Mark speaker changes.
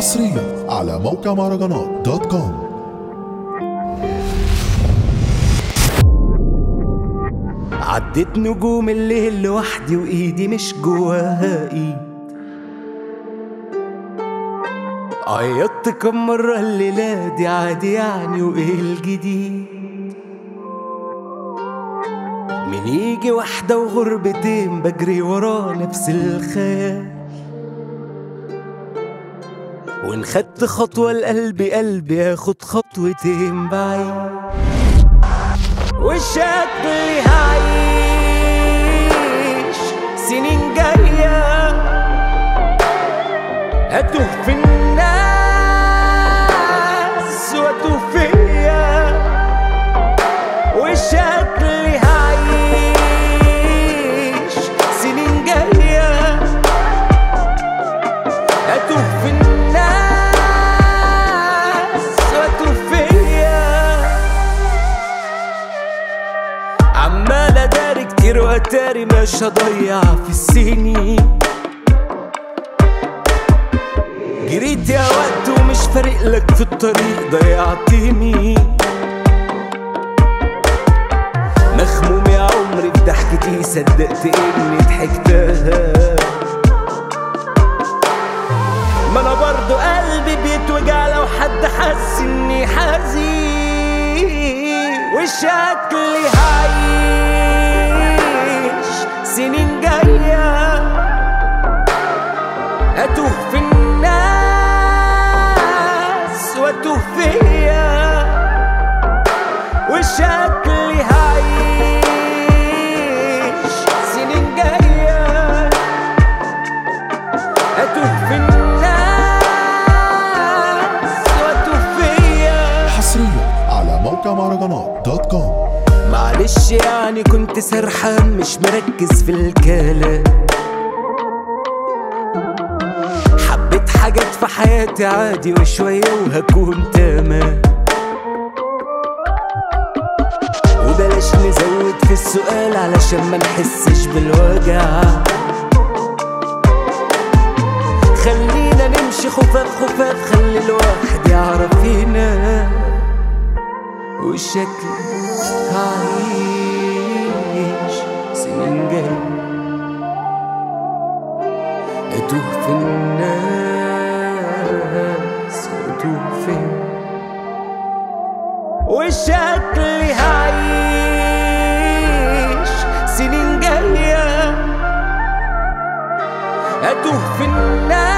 Speaker 1: حصريا على موقع مهرجانات دوت كوم
Speaker 2: عديت نجوم الليل لوحدي وايدي مش جواها ايد عيطت كم مرة الليلة دي عادي يعني وايه الجديد من يجي واحدة وغربتين بجري ورا نفس الخيال وان خدت خطوة لقلبي قلبي ياخد خطوتين بعيد وشكلي هعيش سنين جاية أتوه في الناس وأتوه فيا وشكلي هعيش سنين جاية أتوه في الناس وأتوه فيا عمال اداري كتير واتاري مش هضيع في السنين جريت يا وقت ومش فارق لك في الطريق ضيعتني مخموم يا عمري في ضحكتي صدقت اني ضحكتها ما انا برضو قلبي بيتوجع لو حد حس اني حزين وشكلي هعيش سنين جاية أتوه في الناس وأتوه فيا وشكلي هعيش سنين جاية أتوه في الناس وأتوه فيا
Speaker 1: حصريا على موقع مهرجانات دوت كوم
Speaker 2: معلش يعني كنت سرحان مش مركز في الكلام حبيت حاجات في حياتي عادي وشوية وهكون تمام وبلاش نزود في السؤال علشان ما نحسش بالوجع خلينا نمشي خفاف خفاف خلي الواحد يعرف ينام وشكلي هعيش سنين جاية أتوه في الناس وأتوه فين وشكلي هعيش سنين جاية أتوه في الناس